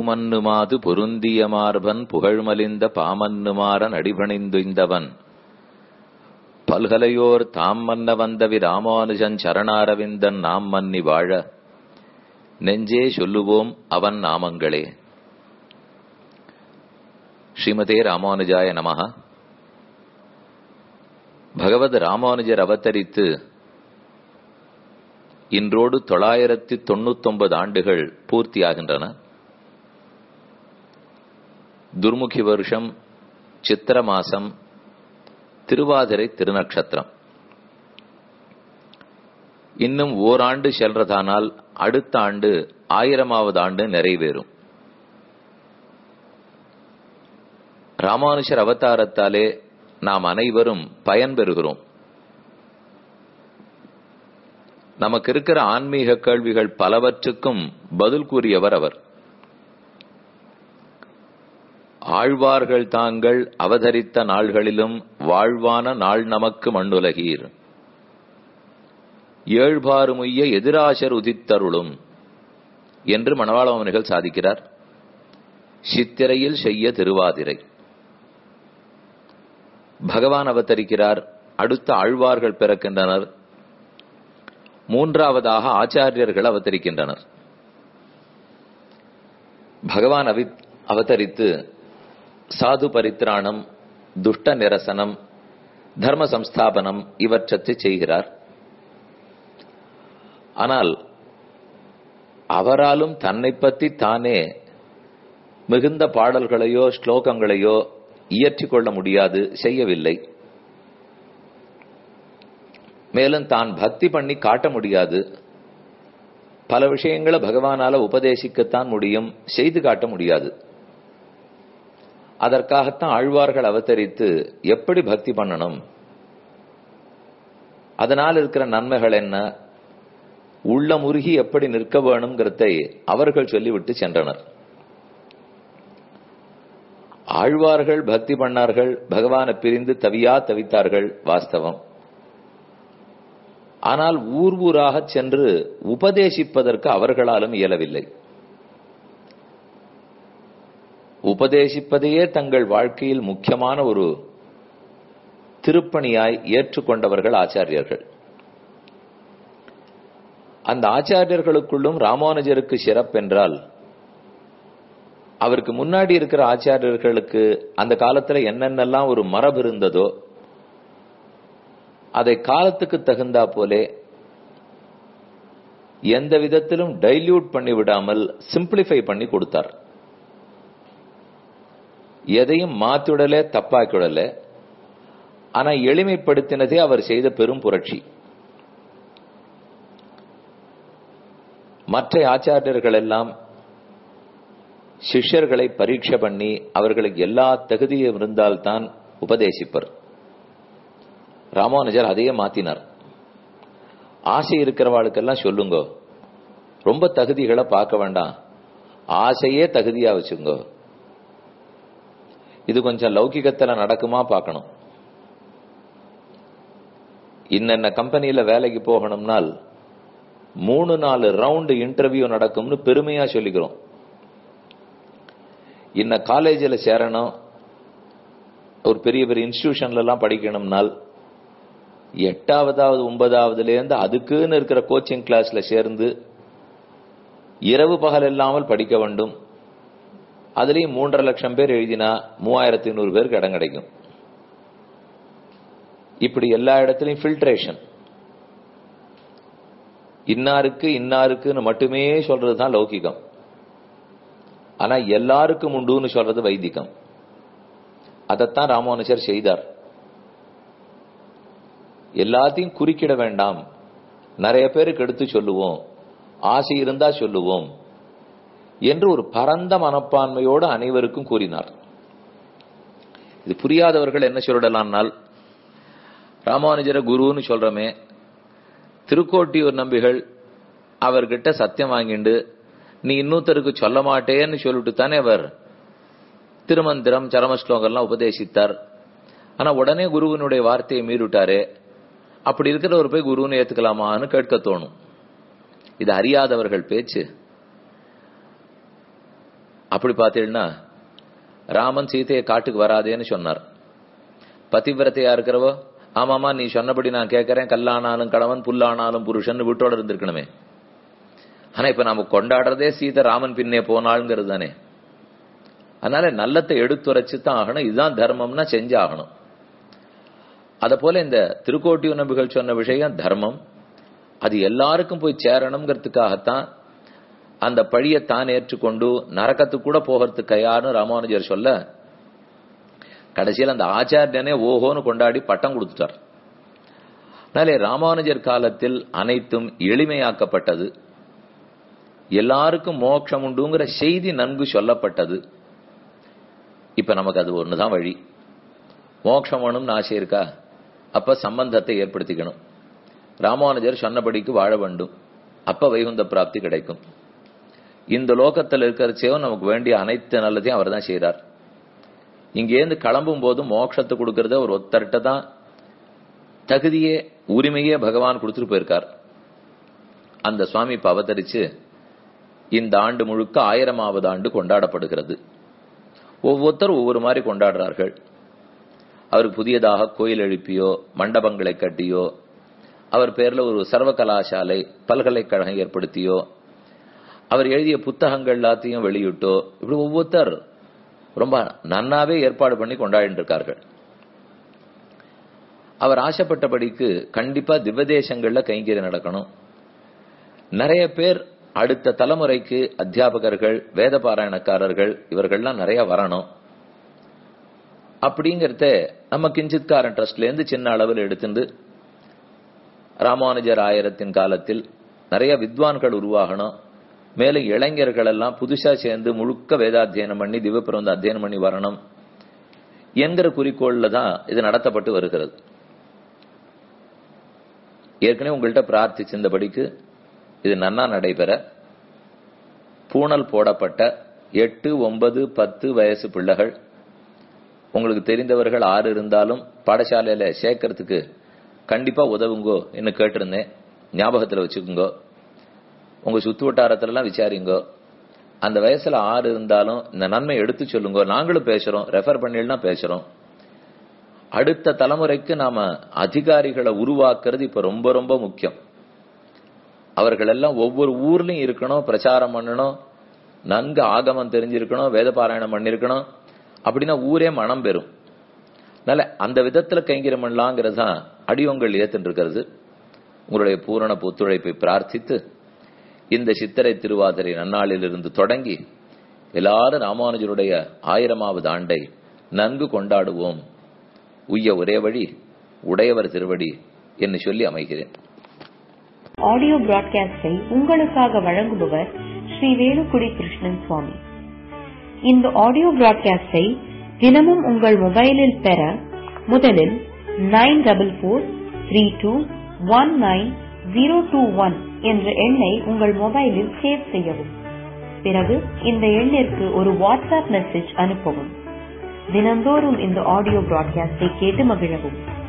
பூமன்னுமாது பொருந்திய மார்பன் புகழ்மலிந்த பாமன்னுமாறன் அடிபணிந்துய்ந்தவன் பல்கலையோர் தாம் மன்ன வந்தவி ராமானுஜன் சரணாரவிந்தன் நாம் மன்னி வாழ நெஞ்சே சொல்லுவோம் அவன் நாமங்களே ஸ்ரீமதே ராமானுஜாய நமஹ பகவத் ராமானுஜர் அவதரித்து இன்றோடு தொள்ளாயிரத்தி தொண்ணூத்தொன்பது ஆண்டுகள் பூர்த்தியாகின்றன துர்முகி வருஷம் சித்திர மாசம் திருவாதிரை திருநக்ஷத்திரம் இன்னும் ஓராண்டு செல்றதானால் அடுத்த ஆண்டு ஆயிரமாவது ஆண்டு நிறைவேறும் ராமானுஷர் அவதாரத்தாலே நாம் அனைவரும் பயன் பெறுகிறோம் நமக்கு இருக்கிற ஆன்மீக கேள்விகள் பலவற்றுக்கும் பதில் கூறியவர் அவர் ஆழ்வார்கள் தாங்கள் அவதரித்த நாள்களிலும் வாழ்வான நாள் நமக்கு மண்ணுலகீர் ஏழ்பாறுமுய்ய எதிராசர் உதித்தருளும் என்று மணவாளவனிகள் சாதிக்கிறார் சித்திரையில் செய்ய திருவாதிரை பகவான் அவதரிக்கிறார் அடுத்த ஆழ்வார்கள் பிறக்கின்றனர் மூன்றாவதாக ஆச்சாரியர்கள் அவதரிக்கின்றனர் பகவான் அவி அவதரித்து சாது பரித்ராணம் துஷ்ட நிரசனம் தர்ம சம்ஸ்தாபனம் இவற்றத்தை செய்கிறார் ஆனால் அவராலும் தன்னை பற்றி தானே மிகுந்த பாடல்களையோ ஸ்லோகங்களையோ இயற்றிக் கொள்ள முடியாது செய்யவில்லை மேலும் தான் பக்தி பண்ணி காட்ட முடியாது பல விஷயங்களை பகவானால உபதேசிக்கத்தான் முடியும் செய்து காட்ட முடியாது அதற்காகத்தான் ஆழ்வார்கள் அவதரித்து எப்படி பக்தி பண்ணணும் அதனால் இருக்கிற நன்மைகள் என்ன உள்ள முருகி எப்படி நிற்க வேணுங்கிறதை அவர்கள் சொல்லிவிட்டு சென்றனர் ஆழ்வார்கள் பக்தி பண்ணார்கள் பகவானை பிரிந்து தவியா தவித்தார்கள் வாஸ்தவம் ஆனால் ஊர் ஊராக சென்று உபதேசிப்பதற்கு அவர்களாலும் இயலவில்லை உபதேசிப்பதையே தங்கள் வாழ்க்கையில் முக்கியமான ஒரு திருப்பணியாய் ஏற்றுக்கொண்டவர்கள் ஆச்சாரியர்கள் அந்த ஆச்சாரியர்களுக்குள்ளும் ராமானுஜருக்கு சிறப்பென்றால் அவருக்கு முன்னாடி இருக்கிற ஆச்சாரியர்களுக்கு அந்த காலத்துல என்னென்னலாம் ஒரு மரபு இருந்ததோ அதை காலத்துக்கு தகுந்தா போலே எந்த விதத்திலும் டைல்யூட் பண்ணி விடாமல் சிம்பிளிஃபை பண்ணி கொடுத்தார் எதையும் மாத்திடல தப்பாக்கிடல ஆனா எளிமைப்படுத்தினதே அவர் செய்த பெரும் புரட்சி மற்ற ஆச்சாரியர்கள் எல்லாம் சிஷ்யர்களை பரீட்சை பண்ணி அவர்களுக்கு எல்லா தகுதியும் இருந்தால்தான் உபதேசிப்பர் ராமானுஜர் அதையே மாத்தினார் ஆசை இருக்கிறவாளுக்கெல்லாம் சொல்லுங்க ரொம்ப தகுதிகளை பார்க்க வேண்டாம் ஆசையே தகுதியா வச்சுங்க இது கொஞ்சம் லௌகிகத்துல நடக்குமா பார்க்கணும் இன்னென்ன கம்பெனியில வேலைக்கு போகணும்னால் மூணு நாலு ரவுண்டு இன்டர்வியூ நடக்கும்னு பெருமையா சொல்லிக்கிறோம் இன்ன காலேஜில் சேரணும் ஒரு பெரிய பெரிய இன்ஸ்டிடியூஷன்ல எல்லாம் படிக்கணும்னால் எட்டாவதாவது ஒன்பதாவதுல இருந்து அதுக்குன்னு இருக்கிற கோச்சிங் கிளாஸ்ல சேர்ந்து இரவு பகல் இல்லாமல் படிக்க வேண்டும் அதுலயும் மூன்றரை லட்சம் பேர் எழுதினா மூவாயிரத்தி ஐநூறு பேருக்கு இடம் கிடைக்கும் இப்படி எல்லா இடத்துலயும் ஃபில்ட்ரேஷன் இன்னாருக்கு இன்னாருக்குன்னு மட்டுமே சொல்றதுதான் லௌகிகம் ஆனா எல்லாருக்கும் உண்டுன்னு சொல்றது வைதிகம் அதைத்தான் ராமானுஜர் செய்தார் எல்லாத்தையும் குறுக்கிட வேண்டாம் நிறைய பேருக்கு எடுத்து சொல்லுவோம் ஆசை இருந்தா சொல்லுவோம் என்று ஒரு பரந்த மனப்பான்மையோடு அனைவருக்கும் கூறினார் இது புரியாதவர்கள் என்ன சொல்லிடலாம்னால் ராமானுஜர குருன்னு சொல்றமே திருக்கோட்டியூர் நம்பிகள் அவர்கிட்ட சத்தியம் வாங்கிண்டு நீ இன்னொருத்தருக்கு சொல்ல மாட்டேன்னு சொல்லிட்டு தானே அவர் திருமந்திரம் சரமஸ்லோகம்லாம் உபதேசித்தார் ஆனா உடனே குருவினுடைய வார்த்தையை மீறிட்டாரே அப்படி இருக்கிறவர் போய் குருன்னு ஏத்துக்கலாமான்னு கேட்க தோணும் இது அறியாதவர்கள் பேச்சு அப்படி பார்த்தீங்கன்னா ராமன் சீதையை காட்டுக்கு வராதேன்னு சொன்னார் பதிவிரத்தையா இருக்கிறவோ ஆமாமா நீ சொன்னபடி நான் கேட்கறேன் கல்லானாலும் கணவன் புல்லானாலும் புருஷன் வீட்டோட இருந்திருக்கணுமே ஆனா இப்ப நாம கொண்டாடுறதே சீதை ராமன் பின்னே போனாளுங்கிறது தானே அதனால நல்லத்தை எடுத்துரைச்சு தான் ஆகணும் இதுதான் தர்மம்னா செஞ்சு ஆகணும் அத போல இந்த திருக்கோட்டியூர் நம்பிகள் சொன்ன விஷயம் தர்மம் அது எல்லாருக்கும் போய் சேரணுங்கிறதுக்காகத்தான் அந்த பழியை தான் ஏற்றுக்கொண்டு நரக்கத்துக்கு கூட போகிறதுக்கு கையாருன்னு ராமானுஜர் சொல்ல கடைசியில் அந்த ஆச்சாரியனே ஓஹோன்னு கொண்டாடி பட்டம் கொடுத்துட்டார் அதனாலே ராமானுஜர் காலத்தில் அனைத்தும் எளிமையாக்கப்பட்டது எல்லாருக்கும் மோட்சம் உண்டுங்கிற செய்தி நன்கு சொல்லப்பட்டது இப்ப நமக்கு அது ஒண்ணுதான் வழி மோட்சம் வேணும்னு ஆசை இருக்கா அப்ப சம்பந்தத்தை ஏற்படுத்திக்கணும் ராமானுஜர் சொன்னபடிக்கு வாழ வேண்டும் அப்ப வைகுந்த பிராப்தி கிடைக்கும் இந்த லோகத்தில் இருக்கிறச்சேவும் நமக்கு வேண்டிய அனைத்து நல்லதையும் அவர் தான் செய்யறார் இங்கேருந்து கிளம்பும் போது மோட்சத்தை கொடுக்கறத ஒரு ஒத்தர்கிட்ட தான் தகுதியே உரிமையே பகவான் கொடுத்துட்டு போயிருக்கார் அந்த சுவாமி இப்ப அவதரிச்சு இந்த ஆண்டு முழுக்க ஆயிரமாவது ஆண்டு கொண்டாடப்படுகிறது ஒவ்வொருத்தர் ஒவ்வொரு மாதிரி கொண்டாடுறார்கள் அவருக்கு புதியதாக கோயில் எழுப்பியோ மண்டபங்களை கட்டியோ அவர் பேர்ல ஒரு சர்வ கலாசாலை பல்கலைக்கழகம் ஏற்படுத்தியோ அவர் எழுதிய புத்தகங்கள் எல்லாத்தையும் வெளியிட்டோ இப்படி ஒவ்வொருத்தர் ரொம்ப நன்னாவே ஏற்பாடு பண்ணி கொண்டாடிட்டு இருக்கார்கள் அவர் ஆசைப்பட்டபடிக்கு கண்டிப்பா திவ்வதேசங்கள்ல கைங்கறி நடக்கணும் நிறைய பேர் அடுத்த தலைமுறைக்கு அத்தியாபகர்கள் வேத பாராயணக்காரர்கள் இவர்கள்லாம் நிறைய வரணும் அப்படிங்கறத நம்ம கிஞ்சித்காரன் ட்ரஸ்ட்ல இருந்து சின்ன அளவில் எடுத்துட்டு ராமானுஜர் ஆயிரத்தின் காலத்தில் நிறைய வித்வான்கள் உருவாகணும் மேலும் இளைஞர்கள் எல்லாம் புதுசா சேர்ந்து முழுக்க வேதாத்தியனம் பண்ணி திவப்பிரந்த அத்தியனம் பண்ணி வரணும் என்கிற குறிக்கோள்ல தான் இது நடத்தப்பட்டு வருகிறது ஏற்கனவே உங்கள்கிட்ட பிரார்த்திச்சிருந்தபடிக்கு இது நன்னா நடைபெற பூணல் போடப்பட்ட எட்டு ஒன்பது பத்து வயசு பிள்ளைகள் உங்களுக்கு தெரிந்தவர்கள் ஆறு இருந்தாலும் பாடசாலையில சேர்க்கறதுக்கு கண்டிப்பா உதவுங்கோ என்று கேட்டிருந்தேன் ஞாபகத்துல வச்சுக்கோங்க உங்க சுத்து வட்டாரத்துல எல்லாம் விசாரிங்கோ அந்த வயசுல ஆறு இருந்தாலும் இந்த நன்மை எடுத்து சொல்லுங்க நாங்களும் பேசுறோம் ரெஃபர் பண்ணினா பேசுறோம் அடுத்த தலைமுறைக்கு நாம அதிகாரிகளை உருவாக்குறது இப்ப ரொம்ப ரொம்ப முக்கியம் அவர்கள் எல்லாம் ஒவ்வொரு ஊர்லயும் இருக்கணும் பிரச்சாரம் பண்ணணும் நன்கு ஆகமம் தெரிஞ்சிருக்கணும் வேத பாராயணம் பண்ணிருக்கணும் அப்படின்னா ஊரே மனம் பெறும் அதனால அந்த விதத்துல கைங்கரம் பண்ணலாங்கிறது தான் அடியோங்கள் ஏத்துட்டு இருக்கிறது உங்களுடைய பூரண ஒத்துழைப்பை பிரார்த்தித்து இந்த சித்திரை திருவாதிரை நன்னாளிலிருந்து தொடங்கி எல்லாரும் ராமானுஜருடைய ஆயிரமாவது ஆண்டை நன்கு கொண்டாடுவோம் உய்ய ஒரே வழி உடையவர் திருவடி என்று சொல்லி அமைகிறேன் ஆடியோ பிராட்காஸ்டை உங்களுக்காக வழங்குபவர் ஸ்ரீ வேலுக்குடி கிருஷ்ணன் சுவாமி இந்த ஆடியோ பிராட்காஸ்டை தினமும் உங்கள் மொபைலில் பெற முதலில் nine double four three two one nine zero two one என்ற எண்ணை உங்கள் மொபைலில் சேவ் செய்யவும் பிறகு இந்த எண்ணிற்கு ஒரு வாட்ஸ்அப் மெசேஜ் அனுப்பவும் தினந்தோறும் இந்த ஆடியோ பிராட்காஸ்டை கேட்டு மகிழவும்